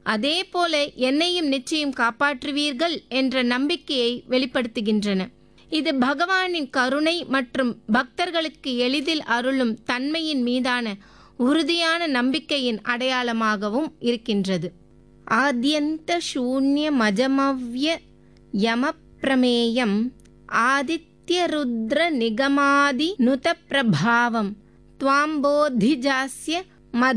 அதே போல என்னையும் நிச்சயம் காப்பாற்றுவீர்கள் என்ற நம்பிக்கையை வெளிப்படுத்துகின்றன இது பகவானின் கருணை மற்றும் பக்தர்களுக்கு எளிதில் அருளும் தன்மையின் மீதான உறுதியான நம்பிக்கையின் அடையாளமாகவும் இருக்கின்றது ஆத்யந்த சூன்ய மஜமவ்ய யம பிரமேயம் ஆதித்ய ருத்ர நிகமாதி நுத பிரபாவம் துவாம்போதிஜாஸ்ய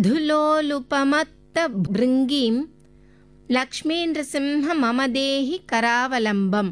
மதுலோலுபமத்த பிருங்கீம் லக்ஷ்மீந்திரசிம்ஹ மமதேஹி கராவலம்பம்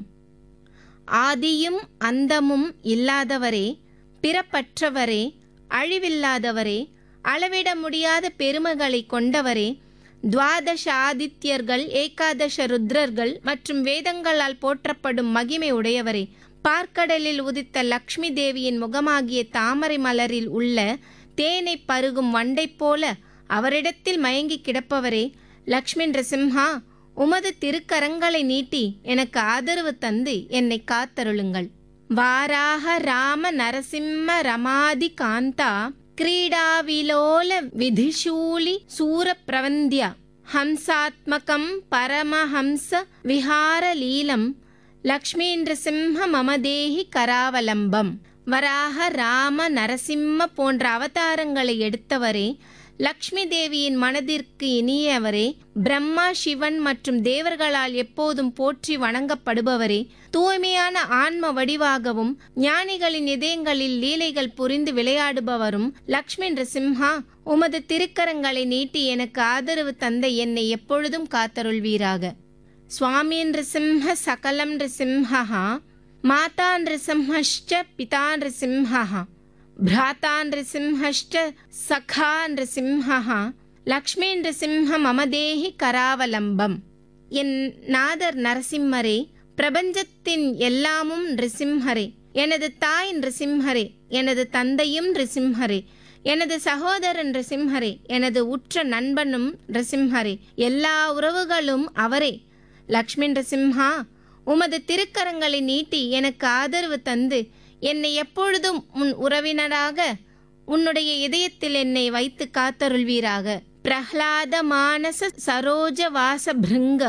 ஆதியும் அந்தமும் இல்லாதவரே பிறப்பற்றவரே அழிவில்லாதவரே அளவிட முடியாத பெருமைகளை கொண்டவரே துவாதச ஆதித்யர்கள் ஏகாதச ருத்ரர்கள் மற்றும் வேதங்களால் போற்றப்படும் மகிமை உடையவரே பார்க்கடலில் உதித்த லக்ஷ்மி தேவியின் முகமாகிய தாமரை மலரில் உள்ள தேனை பருகும் வண்டைப் போல அவரிடத்தில் மயங்கி கிடப்பவரே லக்ஷ்மி நரசிம்ஹா உமது திருக்கரங்களை நீட்டி எனக்கு ஆதரவு தந்து என்னை காத்தருளுங்கள் வாராக ராம நரசிம்ம ரமாதி காந்தா கிரீடாவிலோல விதிஷூலி சூர பிரவந்தியா ஹம்சாத்மகம் பரமஹம்ச விஹாரலீலம் லக்ஷ்மீந்திரசிம்ஹ மமதேஹி கராவலம்பம் வராக ராம நரசிம்ம போன்ற அவதாரங்களை எடுத்தவரே லக்ஷ்மி தேவியின் மனதிற்கு இனியவரே பிரம்மா சிவன் மற்றும் தேவர்களால் எப்போதும் போற்றி வணங்கப்படுபவரே தூய்மையான ஆன்ம வடிவாகவும் ஞானிகளின் இதயங்களில் லீலைகள் புரிந்து விளையாடுபவரும் லக்ஷ்மி நரசிம்ஹா உமது திருக்கரங்களை நீட்டி எனக்கு ஆதரவு தந்த என்னை எப்பொழுதும் காத்தருள்வீராக சுவாமி நரசிம்ஹ சகலம் நரசிம்ஹः மாதா நரசிம்ஹश्च பிதா நரசிம்ஹः भ्राता नृसिंहश्च सखा नृसिंहः லக்ஷ்மி நரசிம்ஹ மமதேஹி கராவலம்பம் என் நாதர் நரசிம்மரே பிரபஞ்சத்தின் எல்லாமும் நரசிம்ஹரே எனது தாய் நரசிம்ஹரே எனது தந்தையும் நரசிம்ஹரே எனது சகோதரன் நரசிம்ஹரே எனது உற்ற நண்பனும் நரசிம்ஹரே எல்லா உறவுகளும் அவரே லக்ஷ்மி நரசிம்ஹா உமது திருக்கரங்களை நீட்டி எனக்கு ஆதரவு தந்து என்னை எப்பொழுதும் உன் உறவினராக உன்னுடைய இதயத்தில் என்னை வைத்து காத்தருள்வீராக பிரஹ்லாத மானச சரோஜ வாச பிருங்க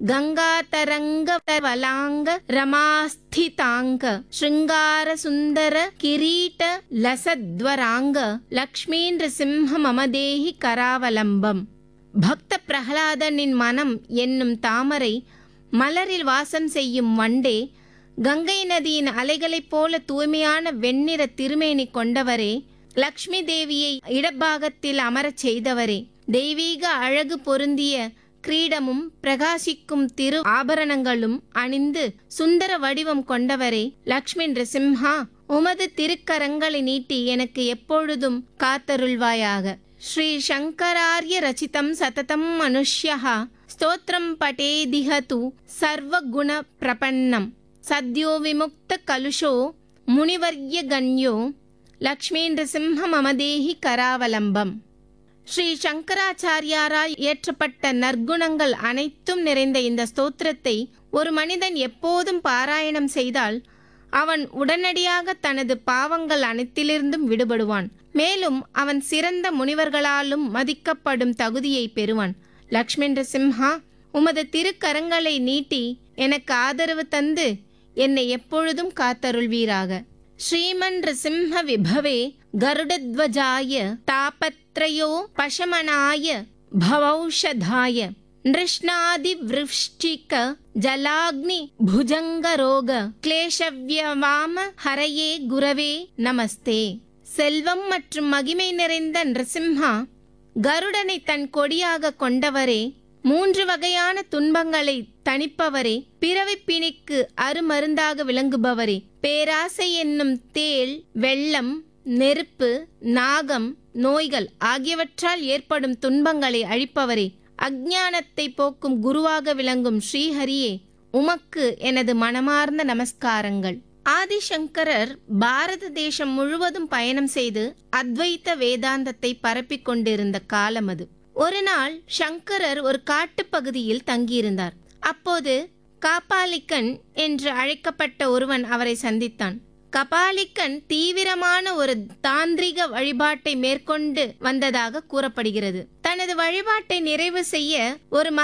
கங்காதரங்க வலாங்க ரமாஸ்திதாங்க ஸ்ருங்கார சுந்தர கிரீட லசத்வராங்க லக்ஷ்மீந்திர சிம்ஹ மமதேஹி கராவலம்பம் பக்த பிரகலாதனின் மனம் என்னும் தாமரை மலரில் வாசம் செய்யும் வண்டே கங்கை நதியின் அலைகளைப் போல தூய்மையான வெண்ணிற திருமேனி கொண்டவரே லக்ஷ்மி தேவியை இடப்பாகத்தில் அமரச் செய்தவரே தெய்வீக அழகு பொருந்திய கிரீடமும் பிரகாசிக்கும் திரு ஆபரணங்களும் அணிந்து சுந்தர வடிவம் கொண்டவரே லக்ஷ்மி நரசிம்ஹா உமது திருக்கரங்களை நீட்டி எனக்கு எப்பொழுதும் காத்தருள்வாயாக ஸ்ரீ சங்கரார்ய ரச்சிதம் சததம் மனுஷ்யः ஸ்தோத்திரம் பட்டேதிஹ து சர்வகுண பிரபன்னம் சத்யோ விமுக்த கலுஷோ முனிவர்ய கண்யோ லக்ஷ்மீ நரசிம்ஹ மமதேஹி கராவலம்பம் ஸ்ரீ சங்கராச்சாரியாரால் இயற்றப்பட்ட நற்குணங்கள் அனைத்தும் நிறைந்த இந்த ஸ்தோத்திரத்தை ஒரு மனிதன் எப்போதும் பாராயணம் செய்தால் அவன் உடனடியாக தனது பாவங்கள் அனைத்திலிருந்தும் விடுபடுவான் மேலும் அவன் சிறந்த முனிவர்களாலும் மதிக்கப்படும் தகுதியை பெறுவான் லக்ஷ்மி நரசிம்ஹா உமது திருக்கரங்களை நீட்டி எனக்கு ஆதரவு தந்து என்னை எப்பொழுதும் காத்தருள்வீராக ஸ்ரீமன் நரசிம்ஹ விபவே கருடத்வஜாய தாபத்ரயோ பசமனாய பவௌஷதாய நృష్ణாதிவிருஷ்டிக ஜலாக்னி புஜங்கரோக கிளேஷவ்யவாம ஹரையே குரவே நமஸ்தே செல்வம் மற்றும் மகிமை நிறைந்த நரசிம்ஹா கருடனை தன் கொடியாக கொண்டவரே மூன்று வகையான துன்பங்களை தணிப்பவரே பிறவிப் பிணிக்கு அருமருந்தாக விளங்குபவரே பேராசை என்னும் தேள் வெள்ளம் நெருப்பு நாகம் நோய்கள் ஆகியவற்றால் ஏற்படும் துன்பங்களை அழிப்பவரே அஞ்ஞானத்தை போக்கும் குருவாக விளங்கும் ஸ்ரீஹரியே உமக்கு எனது மனமார்ந்த நமஸ்காரங்கள் ஆதிசங்கரர் பாரத தேசம் முழுவதும் பயணம் செய்து அத்வைத்த வேதாந்தத்தை பரப்பிக் கொண்டிருந்த காலம் அது ஒரு நாள் சங்கரர் ஒரு காட்டுப் பகுதியில் தங்கியிருந்தார் அப்போது காபாலிக்கன் என்று அழைக்கப்பட்ட ஒருவன் அவரை சந்தித்தான் கபாலிக்கன் தீவிரமான ஒரு தாந்திரிக வழிபாட்டை மேற்கொண்டு வந்ததாக கூறப்படுகிறது தனது வழிபாட்டை நிறைவு செய்ய ஒரு